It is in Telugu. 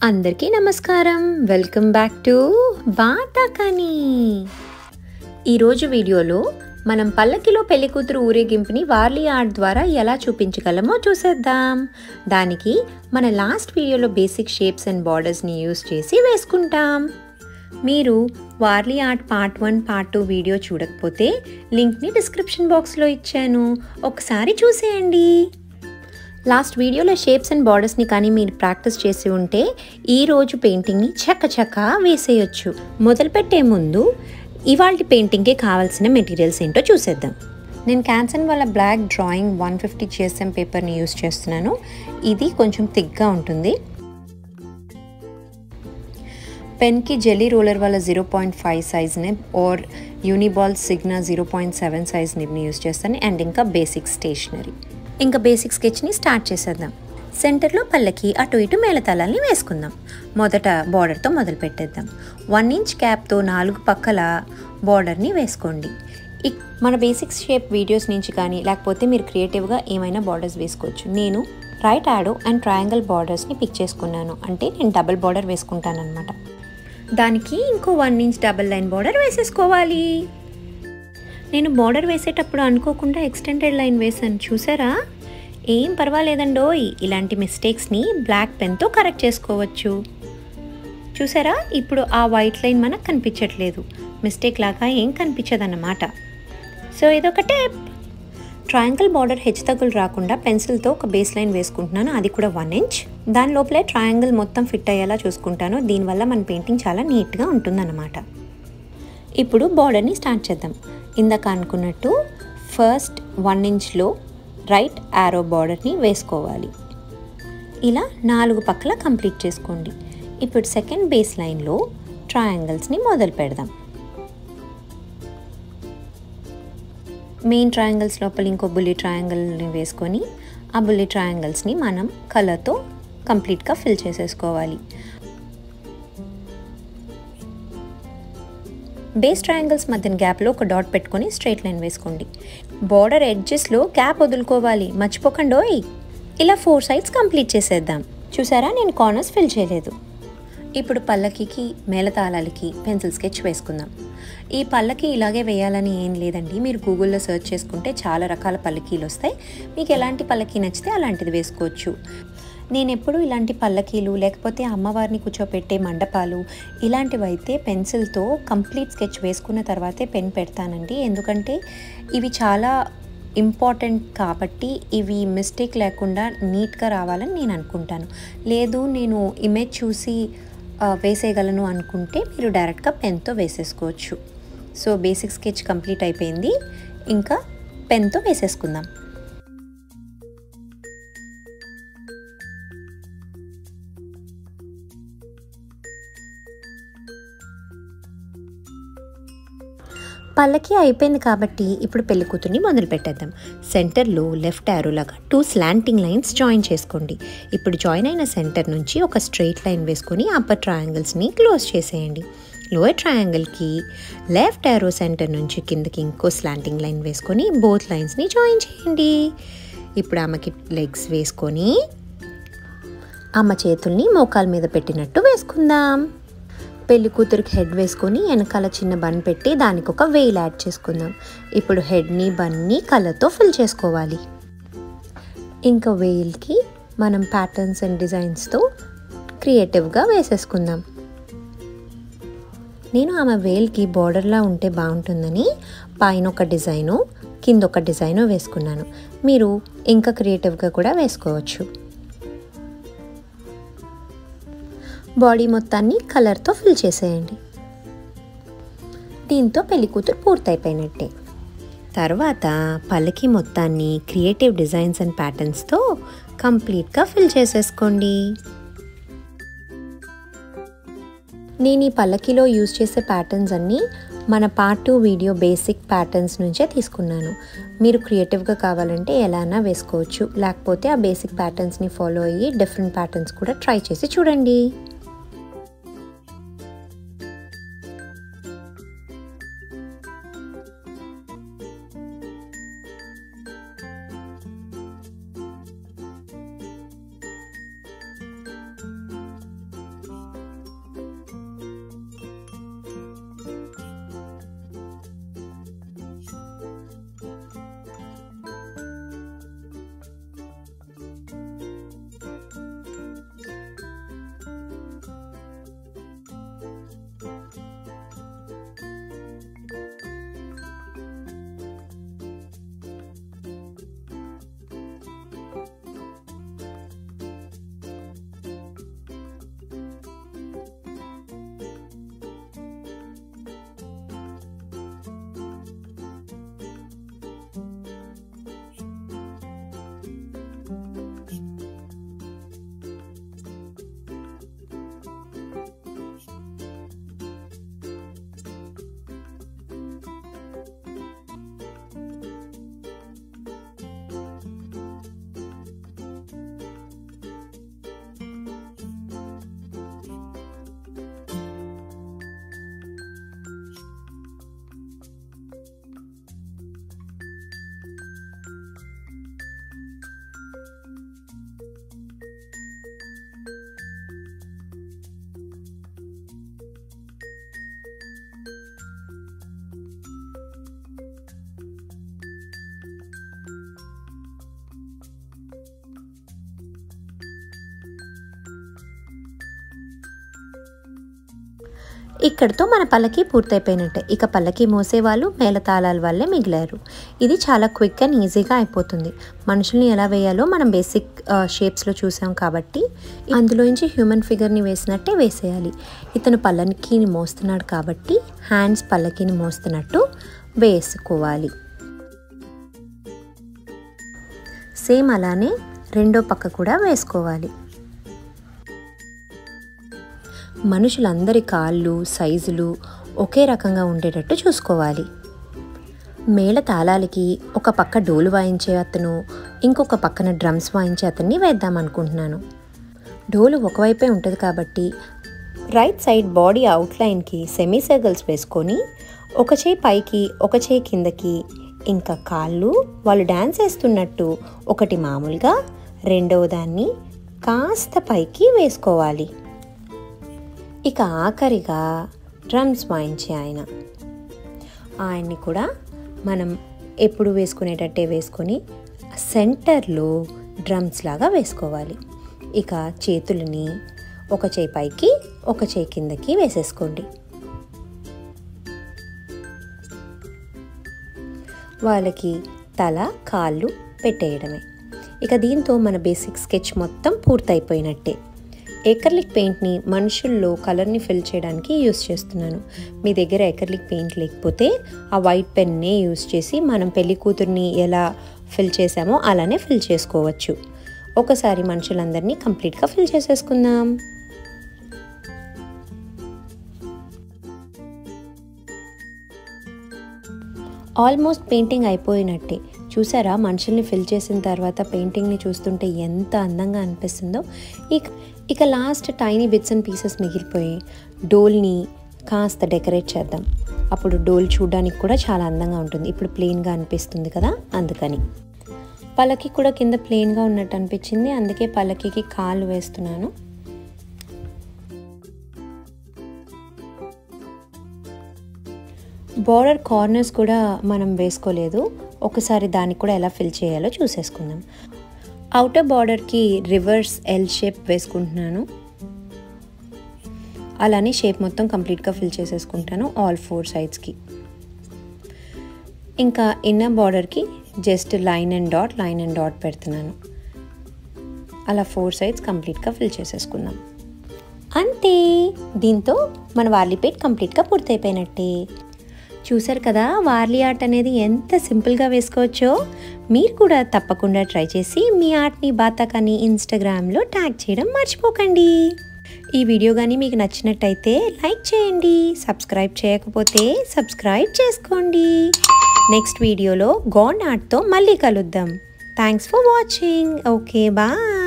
అందరికీ నమస్కారం వెల్కమ్ బ్యాక్ టు బాతాకని ఈరోజు వీడియోలో మనం పల్లకిలో పెళ్లికూతురు ఊరేగింపుని వార్లీ ఆర్ట్ ద్వారా ఎలా చూపించగలమో చూసేద్దాం దానికి మన లాస్ట్ వీడియోలో బేసిక్ షేప్స్ అండ్ బార్డర్స్ని యూస్ చేసి వేసుకుంటాం మీరు Warli art part one part two video చూడకపోతే లింక్ని డిస్క్రిప్షన్ బాక్స్లో ఇచ్చాను ఒకసారి చూసేయండి లాస్ట్ వీడియోలో షేప్స్ అండ్ బార్డర్స్ని కానీ మీరు ప్రాక్టీస్ చేసి ఉంటే ఈ రోజు పెయింటింగ్ని చక్క చక్క వేసేయచ్చు మొదలుపెట్టే ముందు ఇవాళ పెయింటింగ్కి కావాల్సిన మెటీరియల్స్ ఏంటో చూసేద్దాం నేను క్యాన్సన్ వాళ్ళ black drawing one fifty GSM పేపర్ని యూస్ చేస్తున్నాను ఇది కొంచెం థిక్గా ఉంటుంది పెన్కి జెల్లీ రోలర్ వాళ్ళ జీరో పాయింట్ ఫైవ్ సైజ్ని or Uniball Signo zero point seven సైజ్ని యూస్ చేస్తాను అండ్ ఇంకా బేసిక్ స్టేషనరీ ఇంకా బేసిక్ స్కెచ్ని స్టార్ట్ చేసేద్దాం సెంటర్లో పల్లకి అటు ఇటు మేళతాళాలని వేసుకుందాం మొదట బార్డర్తో మొదలు పెట్టేద్దాం వన్ ఇంచ్ క్యాప్తో నాలుగు పక్కల బార్డర్ని వేసుకోండి ఇక్ మన బేసిక్స్ షేప్ వీడియోస్ నుంచి కానీ లేకపోతే మీరు క్రియేటివ్గా ఏమైనా బార్డర్స్ వేసుకోవచ్చు నేను రైట్ యాడో అండ్ ట్రయాంగిల్ బార్డర్స్ని పిక్ చేసుకున్నాను అంటే నేను డబుల్ బార్డర్ వేసుకుంటాను అనమాట దానికి ఇంకో one inch double line border వేసేసుకోవాలి నేను బార్డర్ వేసేటప్పుడు అనుకోకుండా ఎక్స్టెండెడ్ లైన్ వేసాను చూసారా ఏం పర్వాలేదండోయ్ ఇలాంటి మిస్టేక్స్ని బ్లాక్ పెన్తో కరెక్ట్ చేసుకోవచ్చు చూసారా ఇప్పుడు ఆ వైట్ లైన్ మనకు కనిపించట్లేదు మిస్టేక్ లాగా ఏం కనిపించదన్నమాట సో ఇదొక టేప్ ట్రయాంగిల్ బార్డర్ హెచ్చు తగ్గులు రాకుండా పెన్సిల్తో ఒక బేస్ లైన్ వేసుకుంటున్నాను అది కూడా వన్ ఇంచ్ దాని లోపలే ట్రయాంగిల్ మొత్తం ఫిట్ అయ్యేలా చూసుకుంటాను దీనివల్ల మన పెయింటింగ్ చాలా నీట్గా ఉంటుందన్నమాట ఇప్పుడు బార్డర్ని స్టార్ట్ చేద్దాం ఇందాక అనుకున్నట్టు ఫస్ట్ వన్ ఇంచ్లో రైట్ యారో బార్డర్ని వేసుకోవాలి ఇలా నాలుగు పక్కల కంప్లీట్ చేసుకోండి ఇప్పుడు సెకండ్ బేస్ లైన్లో ట్రయాంగిల్స్ని మొదలు పెడదాం మెయిన్ ట్రయాంగిల్స్ లోపల ఇంకో బుల్లి ట్రయాంగిల్ని వేసుకొని ఆ బుల్లి ట్రయాంగిల్స్ని మనం కలర్తో కంప్లీట్గా ఫిల్ చేసేసుకోవాలి బేస్ ట్రయాంగిల్స్ మధ్యన గ్యాప్లో ఒక డాట్ పెట్టుకొని స్ట్రైట్ లైన్ వేసుకోండి బార్డర్ ఎడ్జెస్లో గ్యాప్ వదులుకోవాలి మర్చిపోకండోయ్ ఇలా ఫోర్ సైడ్స్ కంప్లీట్ చేసేద్దాం చూసారా నేను కార్నర్స్ ఫిల్ చేయలేదు ఇప్పుడు పల్లకికి మేళతాళాలకి పెన్సిల్ స్కెచ్ వేసుకుందాం ఈ పల్లకి ఇలాగే వేయాలని ఏం లేదండి మీరు గూగుల్లో సెర్చ్ చేసుకుంటే చాలా రకాల పల్లకీలు వస్తాయి మీకు ఎలాంటి పల్లకీ నచ్చితే అలాంటిది వేసుకోవచ్చు నేను ఎప్పుడు ఇలాంటి పల్లకీలు లేకపోతే అమ్మవారిని కూర్చోపెట్టే మండపాలు ఇలాంటివి అయితే పెన్సిల్తో కంప్లీట్ స్కెచ్ వేసుకున్న తర్వాతే పెన్ పెడతానండి ఎందుకంటే ఇవి చాలా ఇంపార్టెంట్ కాబట్టి ఇవి మిస్టేక్ లేకుండా నీట్గా రావాలని నేను అనుకుంటాను లేదు నేను ఇమేజ్ చూసి వేసేయగలను అనుకుంటే మీరు డైరెక్ట్గా పెన్తో వేసేసుకోవచ్చు సో బేసిక్ స్కెచ్ కంప్లీట్ అయిపోయింది ఇంకా పెన్తో వేసేసుకుందాం పల్లకి అయిపోయింది కాబట్టి ఇప్పుడు పెళ్లి కూతుర్ని మొదలు పెట్టేద్దాం సెంటర్లో లెఫ్ట్ లాగా టూ స్లాంటింగ్ లైన్స్ జాయిన్ చేసుకోండి ఇప్పుడు జాయిన్ అయిన సెంటర్ నుంచి ఒక స్ట్రైట్ లైన్ వేసుకొని అప్పర్ ట్రయాంగిల్స్ని క్లోజ్ చేసేయండి లోయర్ ట్రయాంగిల్కి లెఫ్ట్ యారో సెంటర్ నుంచి కిందకి ఇంకో స్లాంటింగ్ లైన్ వేసుకొని బోత్ లైన్స్ని జాయిన్ చేయండి ఇప్పుడు ఆమెకి లెగ్స్ వేసుకొని అమ్మ చేతుల్ని మోకాల మీద పెట్టినట్టు వేసుకుందాం పెళ్లి కూతురికి హెడ్ వేసుకొని వెనకాల చిన్న బన్ పెట్టి దానికి ఒక వెయిల్ యాడ్ చేసుకుందాం ఇప్పుడు హెడ్ని బన్ని కలర్తో ఫిల్ చేసుకోవాలి ఇంకా వెయిల్కి మనం ప్యాటర్న్స్ అండ్ డిజైన్స్తో క్రియేటివ్గా వేసేసుకుందాం నేను ఆమె వేల్కి బార్డర్లా ఉంటే బాగుంటుందని పైన ఒక డిజైను కింద ఒక డిజైను వేసుకున్నాను మీరు ఇంకా క్రియేటివ్గా కూడా వేసుకోవచ్చు బాడీ మొత్తాన్ని కలర్తో ఫిల్ చేసేయండి దీంతో పెళ్లి కూతురు పూర్తయిపోయినట్టే తర్వాత పల్లకి మొత్తాన్ని క్రియేటివ్ డిజైన్స్ అండ్ ప్యాటర్న్స్తో కంప్లీట్గా ఫిల్ చేసేసుకోండి నేను ఈ పల్లకిలో యూజ్ చేసే ప్యాటర్న్స్ అన్నీ మన part two video basic patterns నుంచే తీసుకున్నాను మీరు క్రియేటివ్గా కావాలంటే ఎలానా వేసుకోవచ్చు లేకపోతే ఆ బేసిక్ ప్యాటర్న్స్ని ఫాలో అయ్యి డిఫరెంట్ ప్యాటర్న్స్ కూడా ట్రై చేసి చూడండి ఇక్కడితో మన పల్లకి పూర్తయిపోయినట్టే ఇక పల్లకి మోసేవాళ్ళు మేళతాళాల వాళ్ళే మిగిలారు ఇది చాలా క్విక్ అండ్ ఈజీగా అయిపోతుంది మనుషుల్ని ఎలా వేయాలో మనం బేసిక్ షేప్స్లో చూసాం కాబట్టి అందులోంచి హ్యూమన్ ఫిగర్ని వేసినట్టే వేసేయాలి ఇతను పల్లకిని మోస్తున్నాడు కాబట్టి హ్యాండ్స్ పల్లకిని మోస్తున్నట్టు వేసుకోవాలి సేమ్ అలానే రెండో పక్క కూడా వేసుకోవాలి మనుషులందరి కాళ్ళు సైజులు ఒకే రకంగా ఉండేటట్టు చూసుకోవాలి మేళ తాళాలకి ఒక పక్క డోలు వాయించే అతను ఇంకొక పక్కన డ్రమ్స్ వాయించే అతన్ని వేద్దాం అనుకుంటున్నాను డోలు ఒకవైపే ఉంటుంది కాబట్టి రైట్ సైడ్ బాడీ అవుట్లైన్కి సెమీ సర్కిల్స్ వేసుకొని ఒక చేయి పైకి ఒక చేయి కిందకి ఇంకా కాళ్ళు వాళ్ళు డ్యాన్స్ వేస్తున్నట్టు ఒకటి మామూలుగా రెండవ దాన్ని కాస్త పైకి వేసుకోవాలి ఇక ఆఖరిగా డ్రమ్స్ వాయించే ఆయన ఆయన్ని కూడా మనం ఎప్పుడు వేసుకునేటట్టే వేసుకొని సెంటర్లో డ్రమ్స్ లాగా వేసుకోవాలి ఇక చేతులని ఒక చేయి పైకి ఒక చేయి కిందకి వేసేసుకోండి వాళ్ళకి తల కాళ్ళు పెట్టేయడమే ఇక దీంతో మన బేసిక్ స్కెచ్ మొత్తం పూర్తయిపోయినట్టే ఎకర్లిక్ పెయింట్ని మనుషుల్లో కలర్ని ఫిల్ చేయడానికి యూస్ చేస్తున్నాను మీ దగ్గర ఎకర్లిక్ పెయింట్ లేకపోతే ఆ వైట్ పెన్నే యూస్ చేసి మనం పెళ్లి కూతుర్ని ఎలా ఫిల్ చేసామో అలానే ఫిల్ చేసుకోవచ్చు ఒకసారి మనుషులందరినీ కంప్లీట్గా ఫిల్ చేసేసుకుందాం ఆల్మోస్ట్ పెయింటింగ్ అయిపోయినట్టే చూసారా మనుషుల్ని ఫిల్ చేసిన తర్వాత పెయింటింగ్ని చూస్తుంటే ఎంత అందంగా అనిపిస్తుందో ఇక ఇక last tiny bits and pieces మిగిలిపోయి డోల్ని కాస్త డెకరేట్ చేద్దాం అప్పుడు డోల్ చూడడానికి కూడా చాలా అందంగా ఉంటుంది ఇప్పుడు ప్లెయిన్గా అనిపిస్తుంది కదా అందుకని పల్లకి కూడా కింద ప్లెయిన్గా ఉన్నట్టు అనిపించింది అందుకే పల్లకికి కాళ్ళు వేస్తున్నాను బార్డర్ కార్నర్స్ కూడా మనం వేసుకోలేదు ఒకసారి దానికి కూడా ఎలా ఫిల్ చేయాలో చూసేసుకుందాం అవుటర్ బార్డర్కి రివర్స్ ఎల్ షేప్ వేసుకుంటున్నాను అలానే షేప్ మొత్తం కంప్లీట్గా ఫిల్ చేసేసుకుంటాను ఆల్ ఫోర్ సైడ్స్కి ఇంకా ఇన్నర్ బార్డర్కి just line and dot line and dot పెడుతున్నాను అలా ఫోర్ సైడ్స్ కంప్లీట్గా ఫిల్ చేసేసుకుందాం అంతే దీంతో మన వార్లీపేట్ కంప్లీట్గా పూర్తయిపోయినట్టే చూసారు కదా వార్లీ ఆర్ట్ అనేది ఎంత సింపుల్గా వేసుకోవచ్చో మీరు కూడా తప్పకుండా ట్రై చేసి మీ ఆర్ట్ని బాతాకాని ఇన్స్టాగ్రామ్లో ట్యాగ్ చేయడం మర్చిపోకండి ఈ వీడియో కానీ మీకు నచ్చినట్టయితే లైక్ చేయండి సబ్స్క్రైబ్ చేయకపోతే సబ్స్క్రైబ్ చేసుకోండి నెక్స్ట్ వీడియోలో గాన్ ఆర్ట్తో మళ్ళీ కలుద్దాం thanks for watching okay bye